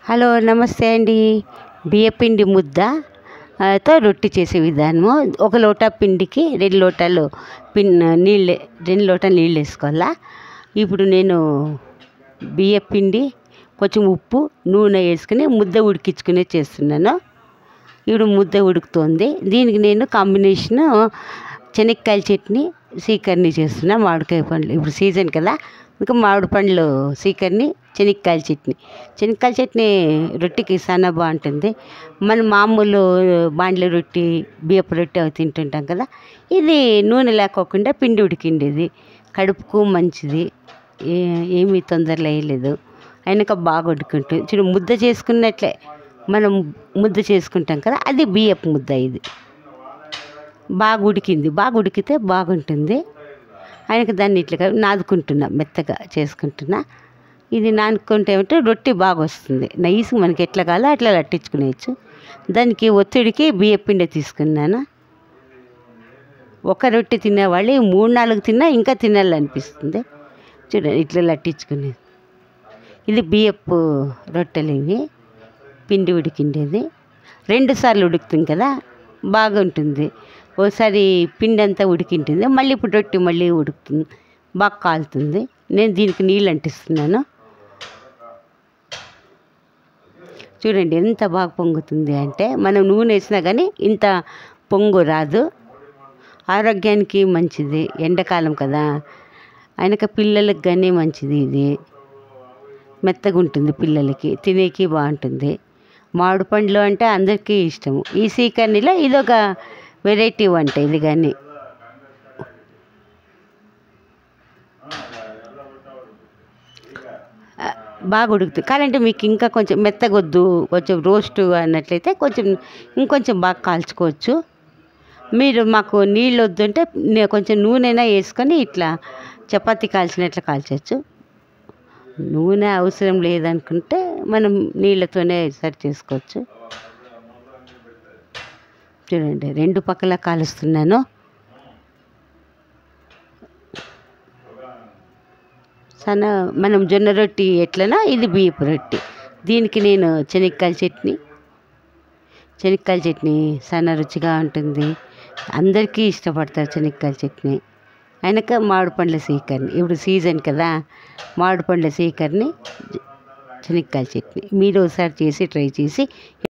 hello నమస్తే అండి బియ్యపిండి ముద్ద ఆ, తో రొట్టె చేసే విధానము ఒక లోటా పిండికి రెండు లోటాలు పిన్ నీళ్ళు రెండు లోటాలు నీళ్ళు వేసుకోవాలా ఇప్పుడు నేను బియ్యపిండి కొంచెం ఉప్పు నూనె వేసుకుని ముద్ద ఉడికించుకునే చేస్తున్నాను ఇప్పుడు ముద్ద ఉడుకుతోంది దీనికి నేను కాంబినేషను శనక్కాయల చట్నీ సీకర్ని చేస్తున్నా మామిడికాయ పండ్లు ఇప్పుడు సీజన్ కదా ఇంకా మామిడి పండ్లు సీకర్ని శనక్కాయల చట్నీ శనక్కాయల చట్నీ రొట్టెకి చాలా బాగుంటుంది మనం మామూలు బాండ్ల రొట్టె బియ్యపు రొట్టె అవి తింటుంటాం కదా ఇది నూనె లేకోకుండా పిండి ఉడికిండేది కడుపుకు మంచిది ఏ ఏమీ తొందరలో వేయలేదు అయినాక బాగా ఉడుకుంటుంది చూడు ముద్ద చేసుకున్నట్లే మనం ముద్ద చేసుకుంటాం కదా అది బియ్యపు ముద్ద ఇది బాగా ఉడికింది బాగా ఉడికితే బాగుంటుంది ఆయనకి దాన్ని ఇట్లా నాదుకుంటున్నా మెత్తగా చేసుకుంటున్నా ఇది నానుకుంటే ఏమంటే రొట్టె బాగా వస్తుంది నైస్ మనకి ఎట్లా కావాలో అట్లా లట్టించుకునేయచ్చు దానికి ఒత్తిడికి బియ్య పిండి తీసుకున్నాను ఒక రొట్టె తినేవాళ్ళు ఈ మూడు నాలుగు తిన్నా ఇంకా తినాలనిపిస్తుంది చూడండి ఇట్లా లట్టించుకునేది ఇది బియ్యపు రొట్టెలు ఇవి పిండి ఉడికిండేది రెండు సార్లు ఉడుకుతుంది కదా బాగుంటుంది ఓసారి పిండి అంతా ఉడికింటుంది మళ్ళీ ఇప్పుడు రొట్టె మళ్ళీ ఉడుకుతుంది బాగా కాలుతుంది నేను దీనికి నీళ్ళు అంటిస్తున్నాను చూడండి ఎంత బాగా పొంగుతుంది అంటే మనం నూనె వేసినా కానీ ఇంత పొంగు రాదు ఆరోగ్యానికి మంచిది ఎండాకాలం కదా ఆయనక పిల్లలకు కానీ మంచిది ఇది మెత్తగా ఉంటుంది పిల్లలకి తినేకి బాగుంటుంది మామిడి పండ్లు అంటే అందరికీ ఇష్టము ఈ సీకర్నీలో ఇదొక వెరైటీ వంట ఇది కానీ ఆ, బాగా ఉడుకుతుంది కావాలంటే మీకు ఇంకా కొంచెం మెత్తగొద్దు కొంచెం రోస్ట్ అన్నట్లయితే కొంచెం ఇంకొంచెం బాగా కాల్చుకోవచ్చు మీరు మాకు నీళ్ళు వద్దంటే నే- కొంచెం నూనెనా వేసుకొని ఇట్లా చపాతీ కాల్చినట్లు కాల్చవచ్చు నూనె అవసరం లేదనుకుంటే మనం నీళ్ళతోనే సరి చేసుకోవచ్చు చూడండి రెండు పక్కల కాలుస్తున్నాను సన్న మనం జొన్న రొట్టి ఎట్లనో ఇది బియ్యపు రొట్టి దీనికి నేను శనక్కాయల చట్నీ శనక్కాయల చట్నీ సన్న రుచిగా ఉంటుంది అందరికీ ఇష్టపడతారు శనక్కాయల చట్నీ అయినాక మామిడి పండ్ల సీకర్ని ఇప్పుడు సీజన్ కదా మామిడి పండ్ల సీకర్ని శనక్కాయల చట్నీ మీరు ఒకసారి చేసి ట్రై చేసి